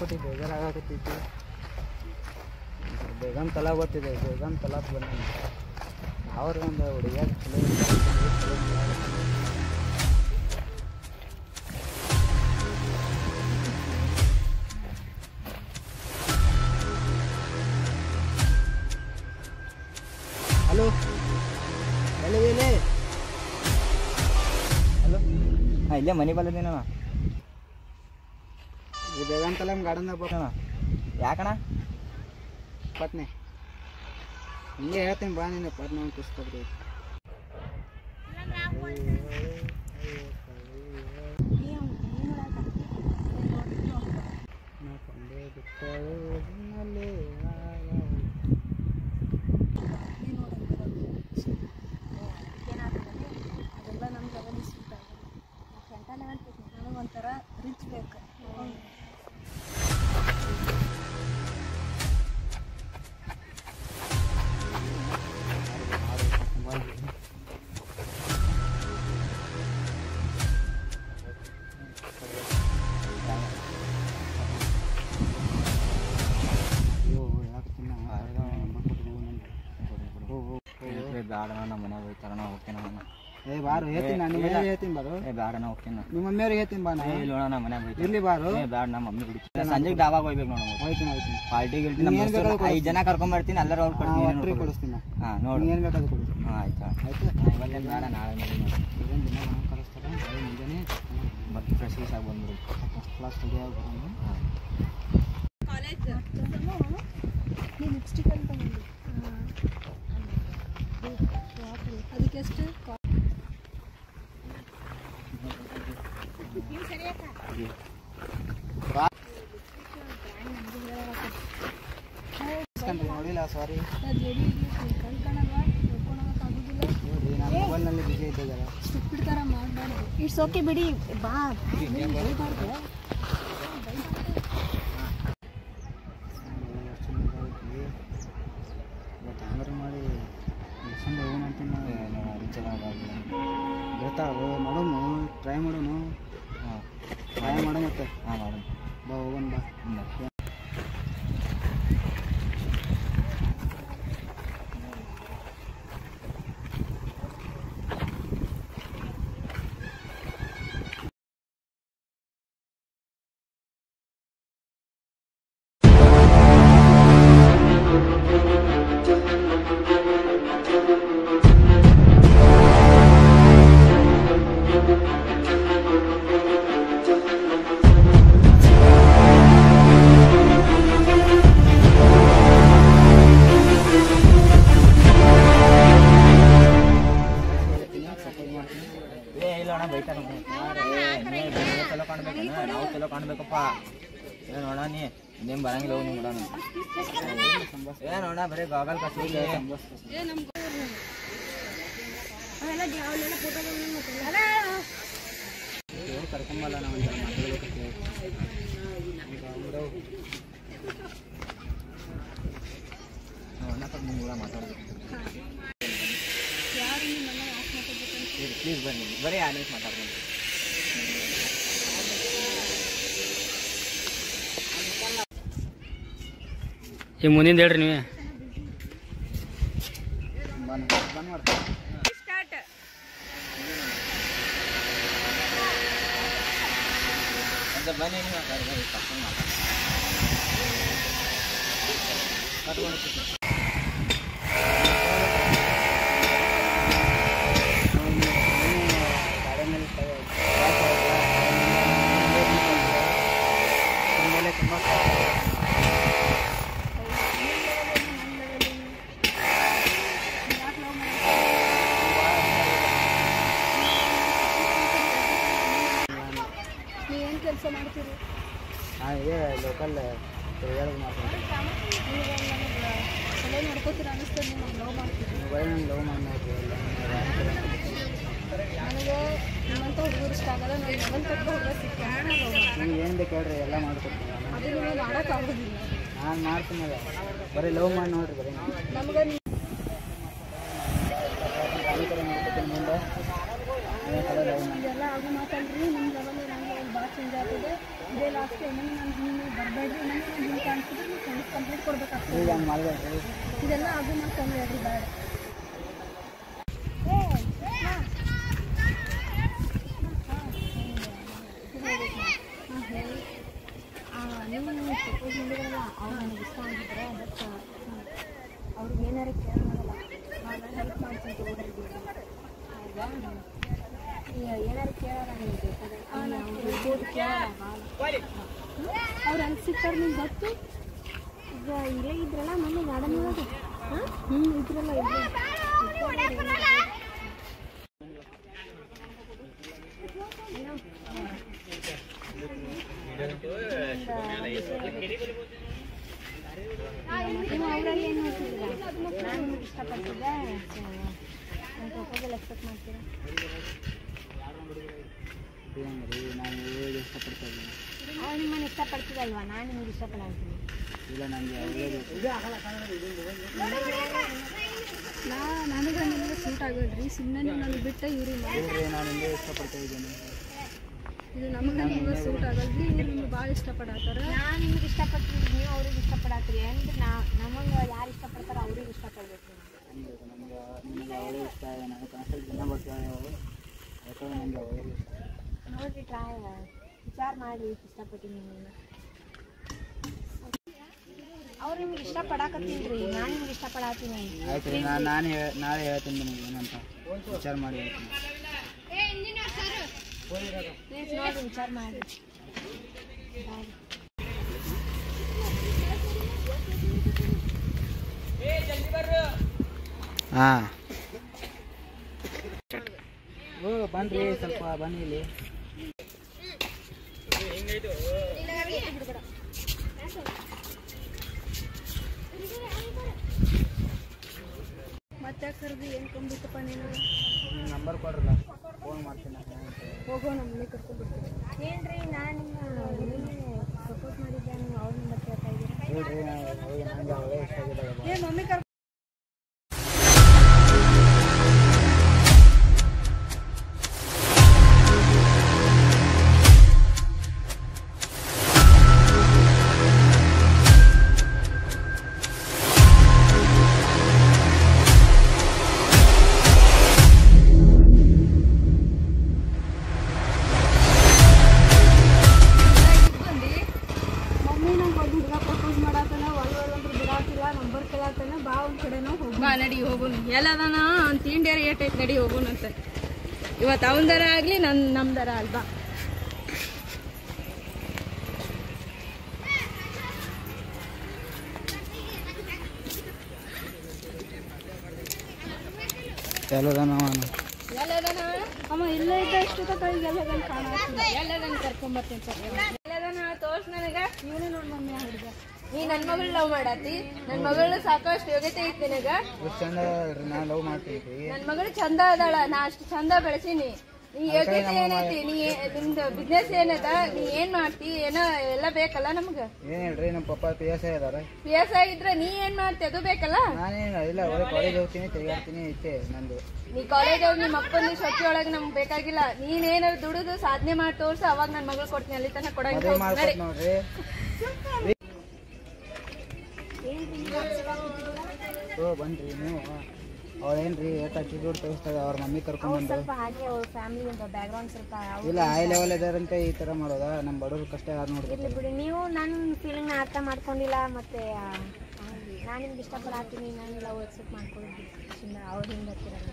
ಕೊಟ್ಟು ಬೇಜಾರಾಗತ್ತೈತಿ ಬೇಗಮ್ ತಲಾಬ್ ಗೊತ್ತಿದೆ ಬೇಗಮ್ ತಲಾಬ್ ಬಂದ ಅವ್ರ ಒಂದು ಹುಡುಗಿಯಾಗ ಚಲೋ ಇರ್ತಾರೆ, ಚಲೋ ಮಾತಾಡ್ತಾರೆ. ಹಲೋ ಎಲ್ಲಿದ್ದೀನಿ ಹಲೋ ಹಾಂ ಇಲ್ಲೇ ಮನೆ ಬಲ್ಲದೇನವ ಈ ಬೇಗಮ್ ತಲಾಮ್ ಗಾರ್ಡನ್ದಾಗ ಬರ್ತಾನ ಯಾಕಣ ಪಟ್ನೆ ಹಿಂಗೆ ಹೇಳ್ತೀನಿ ಬಾ ನೀನು ಪಟ್ನೆ ಒಂದು ಪುಸ್ತಕ ಅದೆಲ್ಲ ನಮ್ಗೆ ಅವೆಲ್ಲ ಸೂಟ್ ಆಗಲ್ಲ ನನಗೆ ಒಂಥರ ರಿಚ್ ಬೇಕು ಬೇಡ ನಮ್ಮ ಮನ್ಯಾಗ ಹೋಗ್ತಾರ ನಾ ಹೋಗ್ತೇನೆ ಅಣ್ಣ ಏ ಬಾರು ಹೇಳ್ತೀನಿ ನಾನು ನಿಮ್ಮ ಮನೆಯವ್ರಿಗೆ ಹೇಳ್ತೀನಿ ಬಾರು ಏ ಬೇಡ ನಾ ಹೋಗ್ತೇನೆ ನಾ. ನಿಮ್ಮ ಮಮ್ಮಿಯವ್ರಿಗೆ ಹೇಳ್ತೀನಿ ಬಾ ನಾ ಏ ಇಲ್ಲ ನಮ್ಮ ಮನ್ಯಾಗ ಹೋಗ್ತೀನಿ ಇರ್ಲಿ ಬಾರು ಏ ಬೇಡ ನಮ್ಮ ಮಮ್ಮಿ ಬಿಡ್ತೀನಿ ಸಂಜೆಗೆ ಡಾಬಾಗ ಹೋಗ್ಬೇಕು ನೋಡ ಹೋಯ್ತೀನಿ ಹೋಯ್ತೀನಿ ಪಾರ್ಟಿ ಗಿಲ್ಟಿ ನೀನ್ ನಮ್ಮ ಏನ್ ಬೇಕಾದ್ರೂ ಐದು ಜನ ಕರ್ಕೊಂಡ್ ಬರ್ತೀನಿ ಎಲ್ಲರೂ ಅವ್ರು ಹಾಂ ಕೊಡ್ತೀನಿ ಒಟ್ಟರಿಗೆ ಕೊಡಿಸ್ತೀನಿ ನಾ ಹಾಂ ನೋಡು ನೀನು ಏನು ಬೇಕಾದ್ರೂ ಕೊಡು ಹಾಂ ಆಯ್ತು ಆಯ್ತು ಇವತ್ತೇನು ಬೇಡ ನಾಳೆ ನೋಡಿ ನೋಡಿ ಇದೊಂದು ದಿನ ನಾನು ಕಳಿಸ್ತಾರೆ ನಾಳೆ ಮುಂಜಾನೆ ಮತ್ತೆ ಫ್ರೆಶ್ ಗೀಶ್ ಆಗಿ ಬಂದ್ಬಿಡು ಫಸ್ಟ್ ಕ್ಲಾಸ್ ಸ್ಟಡಿ ಆಗ್ಬಿಡೋಣ ಹಾಂ ಕಾಲೇಜ್ ನೀನು ಲಿಪ್ಸ್ಟಿಕ್ ಅಂತ ಬಂದು ಅದಕ್ಕೆ ಎಷ್ಟು ಇಸ್ಕೊಂಡ್ರಿ ನೋಡಿಲ್ಲ ಸಾರಿ ಜೋಡಿ ಕಲ್ಕಣಲ್ವಾ ನೋಡ್ಕೊಳಕ್ಕಾಗೋದಿಲ್ಲ ನೋಡ್ರಿ ನಾನು ಮೊಬೈಲ್ನಲ್ಲಿ ಬಿಜಿ ಇದ್ದಾಗಲ್ಲ ಸ್ಟುಪಿಡ್ ಥರ ಮಾಡಬಾರ್ದು ಇಟ್ಸ್ ಓಕೆ ಬಿಡಿ ಬಾ ಬೈಬಾರ್ದು ಇವತ್ತು ಹಂಗಾರೆ ಮಾಡಿ ಮುಗಿಸ್ಕೊಂಡು ಹೋಗೋಣ ಅಂತ ನಾವು ಬರ್ತಾವೆ ನೋಡೋಣ ಟ್ರೈ ಮಾಡೋಣ ಹಾಂ ಟ್ರೈ ಮಾಡೋ ಮತ್ತೆ ಹಾಂ ಮಾಡೋಣ ಬಾ ಹೋಗೋಣ ಬಾ ಹ್ಞೂ ಏ ಇಲ್ಲ ಅಣ್ಣ ಬೈತಾರ ಚಲೋ ಕಾಣ್ಬೇಕಣ್ಣ ನಾವು ಚಲೋ ಕಾಣ್ಬೇಕಪ್ಪ ಏ ನೋಡ ನೀ ನಿಮ್ ಬರಂಗಿಲ್ಲ ಹೋಗಿ ನೋಡೋಣ ಏ ನೋಡ ಬರೀ ಗಾಗಲ್ ಕಸಿ ದೇವ್ರು ಕರ್ಕೊಂಬಲ್ಲ ನಾವು ಒಂಥರ ಮಾತಾಡ್ಬೇಕಂತೆ ಅಣ್ಣ ಸ್ವಲ್ಪ ನಿಮ್ ಕೂಡ ಮಾತಾಡ್ಬೇಕು ಯಾರು ನಿಮ್ಮ ಮನೆ ಯಾಕೆ ಮಾತಾಡ್ಬೇಕಂತ ಪ್ಲೀಸ್ ಬನ್ನಿ ಬರೀ ಆ ನಿಮಿಷ ಮಾತಾಡ್ಕೊಂಡು ಈ ಮುಂದಿಂದ ಹೇಳ್ರಿ ನೀವೇ ಬಂದ್ ಬಂದ್ ಮಾಡ್ತೀನಿ ಸ್ಟಾರ್ಟ್ ಅಂತ ಬನ್ನಿ ನೀವು ಮಾತಾಡಿ ಬನ್ನಿ ಕರ್ಕೊಂಡು ಮಾತಾಡಿ ಕರ್ಕೊಂಡು ತುಂಬ ನೀವೇನು ಕೆಲಸ ಮಾಡ್ತೀರಿ ಹಾಂ ಇದೇ ಲೋಕಲ್ ತಿರುಗಾಡೋದು ಮಾಡ್ತೀನಿ ನೀವು ನನಗೆ ಚಲೋ ನೋಡ್ಕೋತೀರ ಅನಿಸ್ತದೆ ನೀವು ನಂಗೆ ಲವ್ ಮಾಡ್ತೀರಿ ಮೊಬೈಲ್ ನಂಗೆ ಲವ್ ಮಾಡಿ ನೋಡ್ರಿ ನನಗೆ ನಿಮ್ಮಂಥ ಹುಡುಗರು ಇಷ್ಟ ಆಗಲ್ಲ ನಾನು ಮೊಬೈಲ್ ಕಟ್ಟ ಹುಡುಗ ಸಿಕ್ಕಾಗ ಲವ್ ಮಾಡ್ತೀನಿ ನಿಮ್ಗೆ ಏನು ಬೇಕು ಹೇಳ್ರಿ ಎಲ್ಲ ಮಾಡ್ಕೊಡ್ತೀನಿ ನಾನು ಅದು ನಿಮಗೆ ಮಾಡೋಕ್ಕಾಗೋದಿಲ್ಲ ನಾನು ಮಾಡ್ತೀನಿ ಅದ ಬರೀ ಲವ್ ಮಾಡಿ ನೋಡ್ರಿ ಬರೀ ನಮ್ಗೆ ನೀವು ಈ ಕಡೆ ಮಾಡ್ಕೊತೀನಿ ಮುಂದೆ ಈ ಕಡೆ ಲವ್ ಮಾಡಿ ಇದೆಲ್ಲ ಆಗು ಮಾತಲ್ರಿ ನಿಮ್ಮ ಲೆವೆಲ್ ನಂಗೆ ಭಾಳ ಚೇಂಜ್ ಆಗ್ತದೆ ಇದೇ ಲಾಸ್ಟ್ ನನಗೆ ನಾನು ನೀನು ಬರಬೇಡ್ರಿ ನನಗೆ ನಾನು ಹಿಂಗೆ ಕಾಣಿಸಿದ್ರೆ ನೀವು ಕನಸು ಕಂಪ್ಲೀಟ್ ಕೊಡ್ಬೇಕಾಗ್ತದೆ ಈಗ ಹಂಗೆ ಮಾಡಿದ್ರಿ ಇದೆಲ್ಲ ಅದು ಮಾಡ್ಕೊಂಡು ಹೇಳ್ರಿ ಬೇಡ ನೀವು ಸಪೋಸ್ ಮಾಡಿದ್ರಲ್ಲ ಅವ್ರು ನನಗೆ ಇಷ್ಟ ಆಗಿದ್ರೆ ಅದಕ್ಕೆ ಅವ್ರಿಗೆ ಏನಾರ ಕೇಳೋಲ್ಲ ನಾನು ಹೆಲ್ಪ್ ಮಾಡ್ತೀನಿ ತಗೊಂಡಿದ್ದೀವಿ ಹೌದಾ ಈಗ ಏನಾರ ಕೇಳೋಣ ನಿಮಗೆ ಅವ್ರು ಕೇಳೋಣ ಅವ್ರು ಅಲ್ಲಿ ಸಿಕ್ತಾರೆ ನಿಮ್ಗೆ ಗೊತ್ತು ಈಗ ಇಲ್ಲೇ ಇದ್ರಲ್ಲ ಮೊನ್ನೆ ಗಾರ್ಡನ್ ಒಳಗೆ ಹಾಂ ಹ್ಞೂ ಇದ್ರಲ್ಲ ಇಲ್ಲೇ ನೀವು ಅವರಲ್ಲಿ ಏನು ಹೇಳ್ತಿದ್ದೀರಾ ನಾನು ನಿಮಗೆ ಇಷ್ಟಪಡ್ತಿದ್ದೆ ನನ್ನ ಪ್ರಪೋಸಲ್ ಎಕ್ಸ್ಪೆಕ್ಟ್ ಮಾಡ್ತೀರಾ ರೀ ನಾನು ಹೇಗೆ ಇಷ್ಟಪಡ್ತಾ ಇದ್ದೀನಿ ಅವ್ರು ನಿಮ್ಮನ್ನು ಇಷ್ಟಪಡ್ತಿದ್ದಲ್ವಾ ನಾನು ನಿಮಗೆ ಇಷ್ಟಪಡ್ತೀನಿ ಇಲ್ಲ ನನಗೆ ಅವರೇ ಬೇಕು ನಾ ನನಗೆ ನಿಮಗೆ ಸೂಟ್ ಆಗೋದ್ರಿ ಸುಮ್ಮನೆ ನೀವು ನನಗೆ ಬಿಟ್ಟು ಇವ್ರಿಗೆ ಮಾಡಿ ಇವ್ರಿಗೆ ನಾನು ಹಿಂಗೆ ಇಷ್ಟಪಡ್ತಾ ಇದ್ದೀನಿ ಇದು ನಮಗೆ ನಿಮಗೆ ಸೂಟ್ ಆಗಲ್ರಿ ಇವ್ರು ನಿಮ್ಗೆ ಭಾಳ ಇಷ್ಟಪಡತ್ತಾರ ನಾನು ನಿಮಗೆ ಇಷ್ಟಪಡ್ತೀನಿ ನೀವು ಅವ್ರಿಗೆ ಇಷ್ಟಪಡತ್ತೀರಿ ಅಂದ್ರೆ ನಾ ನಮಗೆ ಯಾರು ಇಷ್ಟಪಡ್ತಾರೋ ಅವ್ರಿಗೆ ಇಷ್ಟಪಡ್ಬೇಕು ನಮ್ಗೆ ನಮ್ಗೆ ನಿಮಗೆ ಅವಳೇ ಇಷ್ಟ ನನಗೆ ಕನಸಲ್ಲಿ ದಿನ ಬರ್ತಾಳೆ ಅವಳು ಅದಕ್ಕೆ ನನಗೆ ಅವಳೇ ಇಷ್ಟ ನೋಡ್ರಿ ಟ್ರೈ ವಿಚಾರ ಮಾಡಿ ಇಷ್ಟಪಟ್ಟಿನಿ ನಿಮ್ಮನ್ನ ಅವ್ರು ನಿಮ್ಗೆ ಇಷ್ಟಪಡಾಕತ್ತೀನ್ರಿ ನಾನು ನಿಮ್ಗೆ ಇಷ್ಟಪಡತ್ತೀನಿ ಆಯ್ತು ರೀ ನಾನು ನಾನು ಹೇ ನಾಳೆ ಹೇಳ್ತೀನಿ ನಿಮಗೆ ಏನಂತ ವಿಚಾರ ಮಾಡಿ ಹೇಳ್ತೀನಿ ಪ್ಲೀಸ್ ನೋಡಿ ವಿಚಾರ ಮಾಡಿ ಬಾಯ್ ಹಾಂ ಓ ಬನ್ರಿ ಸ್ವಲ್ಪ ಬನ್ನಿ ಇಲ್ಲಿ ಮತ್ತೆ ಕರೆದು ಏನು ಕೊಂಬಿತ್ತಪ್ಪ ನೀನು ನಿಮ್ಮ ನಂಬರ್ ಕೊಡ್ರಲ್ಲ ಫೋನ್ ಮಾಡ್ತೀನಿ ನಾನು ಹೋಗೋ ನಮ್ಮ ಮನೆ ಕರ್ಕೊಂಡ್ಬಿಡ್ತೀನಿ ಏನ್ರಿ ನಾನು ನಿಮ್ಮ ನಿನ್ನೆ ಸಪೋರ್ಟ್ ಮಾಡಿದ್ದೆ ನೀವು ಅವ್ರ ನಂಬರ್ ಕೇಳ್ತಾ ಇದ್ದೀರಾ ಹೇಳ್ರಿ ನಾನು ಅವಳಿಗೆ ನನಗೆ ಅವಳೇ ಇಷ್ಟ ಆಗಿದ್ದಾಗಲ್ಲ ಏ ಮಮ್ಮಿ ಕರ್ ಮಮ್ಮಿ ನಂಗೆ ಒಂದು ಹುಡುಗ ಪ್ರಪೋಸ್ ಮಾಡತ್ತಾನ ಒಳ್ಳೆ ಒಳ್ಳೆ ಅಂದ್ರೆ ಬಿಡಾತಿಲ್ಲ ನಂಬರ್ ಕೇಳತ್ತಾನ ಬಾ ಒಂದ್ ಕಡೆನೋ ಹೋಗಿ ಬಾ ನಡಿ ಹೋಗುನು ಎಲ್ಲದಾನ ಅಂತ ಇಂಡಿಯರ್ ಏಟ್ ಐತೆ ನಡಿ ಹೋಗುನಂತ ಇವತ್ತು ಅವನ ದರ ಆಗಲಿ ನನ್ನ ನಮ್ಮ ದರ ಅಲ್ವಾ ಎಲ್ಲದನ ಅವನು ಎಲ್ಲದಾನ ಅಮ್ಮ ಇಲ್ಲೇ ಇದ್ದ ಇಷ್ಟು ತಕ ಈಗ ಎಲ್ಲ ಕಾಣತ್ತಿಲ್ಲ ಎಲ್ಲದಾನ ಕರ್ಕೊಂಬರ್ತೀನಿ ಸರ್ ಎಲ್ಲದಾನ ತೋರ್ಸ್ ನನಗ ಇವನೇ ನೋಡಿ ಮಮ್ಮಿ ಆ ಹುಡುಗ ನೀ ನನ್ನ ಮಗಳು ಲವ್ ಮಾಡತ್ತಿ ನನ್ನ ಮಗಳು ಸಾಕಷ್ಟು ಯೋಗ್ಯತೆ ಐತಿ ನಿನಗ ಎಷ್ಟು ಚಂದ ಅದಾಳ್ರಿ, ನಾ ಲವ್ ಮಾಡ್ತೀವಿ ನನ್ನ ಮಗಳು ಚಂದ ಅದಾಳ ನಾ ಅಷ್ಟು ಚಂದ ಬೆಳೆಸೀನಿ ನೀ ಯೋಗ್ಯತೆ ಏನೈತಿ ನೀ ಏ- ನಿಂದು ಬಿಸ್ನೆಸ್ ಏನದ ನೀ ಏನ್ ಮಾಡ್ತಿ ಏನೋ ಎಲ್ಲ ಬೇಕಲ್ಲ ನಮ್ಗ ಏನು ಹೇಳ್ರಿ ನಮ್ಮ ಪಪ್ಪ ಪಿ ಎಸ್ ಐ ಇದಾರೆ ಪಿ ಎಸ್ ಇದ್ರೆ ನೀ ಏನ್ ಮಾಡ್ತಿ ಅದು ಬೇಕಲ್ಲ ನಾನೇನು ಇಲ್ಲ ಒಳ್ಳೆ ಕಾಲೇಜ್ ಹೋಗ್ತೀನಿ ತಿರುಗಾಡ್ತೀನಿ ಇಷ್ಟೇ ನಂದು ನೀ ಕಾಲೇಜ್ ಹೋಗಿ ನಿಮ್ಮ ಅಪ್ಪನ ಸ್ವಚ್ಛ ಒಳಗೆ ನಮ್ಗೆ ಬೇಕಾಗಿಲ್ಲ ನೀನೇನಾದ್ರು ದುಡಿದು ಸಾಧನೆ ಮಾಡಿ ತೋರ್ಸು ಅವಾಗ ನನ್ನ ಮಗಳು ಕೊಡ್ತೀನಿ ಅಲ್ಲಿ ತನಕ ಮದುವೆ ಕೊಡಂಗಿಲ್ಲ ಮಾಡ್ಕೊಟ್ ನೋಡ್ರಿ ಓ ಬನ್ರಿ ನೀವು ಅವ್ಳೇನ್ರಿ ಎಷ್ಟು ಅಟಿಟ್ಯೂಡ್ ತೋರಿಸ್ತಾರೆ ಅವ್ರ ಮಮ್ಮಿ ಕರ್ಕೊಂಡ್ ಬಂದು ಸ್ವಲ್ಪ ಹಾಗೆ ಅವ್ರ ಫ್ಯಾಮಿಲಿ ಅಂತ ಬ್ಯಾಕ್ಗ್ರೌಂಡ್ ಸ್ವಲ್ಪ ಅವ್ರು- ಇಲ್ಲ ಹೈ ಲೆವೆಲ್ ಇದಾರಂತೆ ಈ ತರ ಮಾಡೋದಾ ನಮ್ಮ ಬಡವ್ರ ಕಷ್ಟ ಯಾರು ನೋಡ್ಬೇಕು ಇರ್ಲಿ ಬಿಡಿ ನೀವು ನನ್ನ ಫೀಲಿಂಗ್ನ ಅರ್ಥ ಮಾಡ್ಕೊಂಡಿಲ್ಲ ಮತ್ತೆ ನಾನು ನಿಮ್ಗೆ ಇಷ್ಟಪಡಾತೀನಿ ನಾನು ಲವ್ ಎಕ್ಸೆಪ್ಟ್ ಮಾಡ್ಕೊಂಡಿದ್ದೆ ಸುಮ್ಮನೆ ಅವ್ರ ಹಿಂದೆ ಬರ್ತಿರಲ್ಲ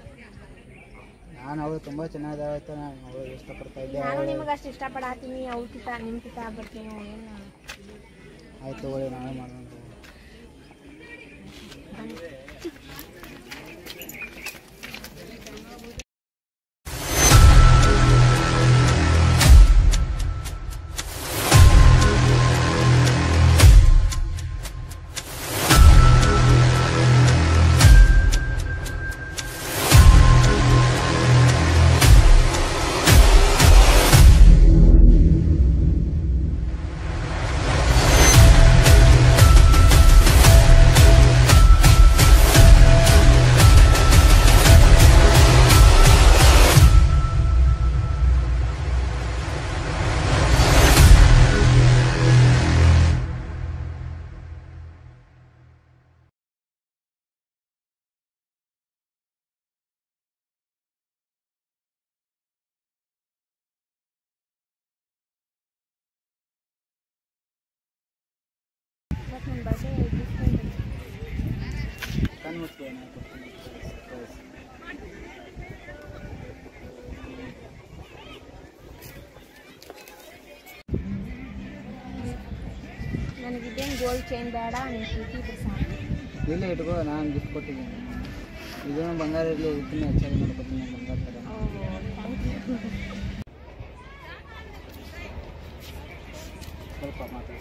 ನಾನು ಅವಳು ತುಂಬಾ ಚೆನ್ನಾಗಿದ್ದಾಳೆ ನಾನು ಅವಳು ಇಷ್ಟಪಡ್ತಾ ಇದ್ದೆ ನಾನು ನಿಮಗೆ ಅಷ್ಟು ಇಷ್ಟಪಡಾತೀನಿ ಅವ್ಕಿತ ನಿಮ್ಕಿತ ಬರ್ತೀನಿ ಏನು ಆಯ್ತು ತಗೊಳ್ಳಿ ನಾವೇ ಮಾಡೋಣ ಆ ಗಿಫ್ಟ್ ಏನೋ ಕೊಡ್ತೀನಿ ಸರ್ಪ್ರೈಸ್ ನನಗಿದ್ದೇನು ಗೋಲ್ಡ್ ಚೈನ್ ಬೇಡ ನೀನು ಪ್ರೀತಿ ಇದ್ರೆ ಸಾಕು ಇಲ್ಲೇ ಇಟ್ಕೋ ನಾನು ಗಿಫ್ಟ್ ಕೊಟ್ಟಿದ್ದೀನಿ ಇದನ್ನು ಬಂಗಾರ ಇರಲಿ ಇದನ್ನ ಹೆಚ್ಚಾಗಿ ಮಾಡ್ಕೊತೀನಿ ನಾನು ಬಂಗಾರ ಥರ ಥ್ಯಾಂಕ್ ಯು ಸ್ವಲ್ಪ ಮಾತಾಡಿ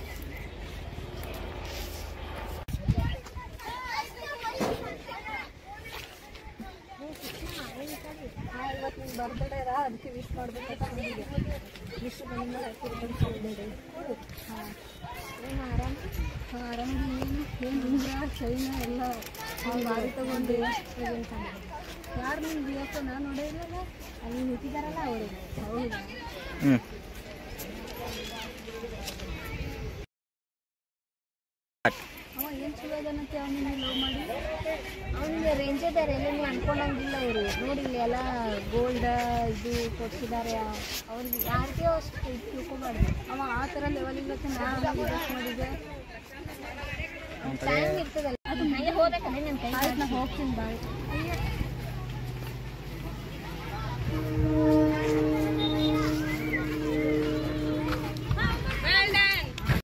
ಇವತ್ತು ನಿನ್ನ ಬರ್ತ್ಡೇ ಅಲ್ಲ ಅದಕ್ಕೆ ವಿಶ್ ಮಾಡ್ಬೇಕಂತ ಬಂದಿದ್ದೆ ವಿಶ್ ಬಂದ ಬರ್ತ್ಡೇ ಹಾಂ ಏನು ಆರಾಮ ಹಾಂ ಆರಾಮ ನೀನು ಏನು ಉಂಗ್ರ ಚೈನ ಎಲ್ಲ ಅವ್ನು ಗಾಡಿ ತೊಗೊಂಡು ಪ್ರೆಸೆಂಟ್ ಯಾರು ನಿಮ್ಗೆ ಬಿಯಪ್ಪ ನಾನು ನೋಡಿರಲ್ಲ ಅಲ್ಲಿ ನಿಂತಿದ್ದಾರಲ್ಲ ಅವರಿಗೆ ಹೌದಾ ಹ್ಞೂ ಅವ ಏನು ಚಲೋ ಅದನ್ನತ್ತೆ ಅವನಿಗೆ ಲವ್ ಮಾಡಿ ಅವನಿಗೆ ರೇಂಜೇ ಬೇರೆ ಎಲ್ಲ ನೀವು ಅನ್ಕೊಂಡಂಗಿಲ್ಲ ಅವರು ನೋಡಿ ಇಲ್ಲಿ ಎಲ್ಲ ಗೋಲ್ಡ್ ಇದು ಕೊಡ್ಸಿದ್ದಾರೆ ಅವ್ರಿಗೆ ಯಾರಿಗೂ ಅಷ್ಟು ಇದು ತಿಳ್ಕೊಬಾರ್ದು ಅವ ಆ ಥರ ಲೆವೆಲಿಗೆ ನಾನು ಇನ್ವೆಸ್ಟ್ ಮಾಡಿದ್ದೆ ಟೈಮ್ ಇರ್ತದಲ್ಲ ಅದು ನನಗೆ ಹೋಗ್ಬೇಕಂದ್ರೆ ನನ್ನ ಕೈ ಹೋಗ್ತೀನಿ ಬಾಯ್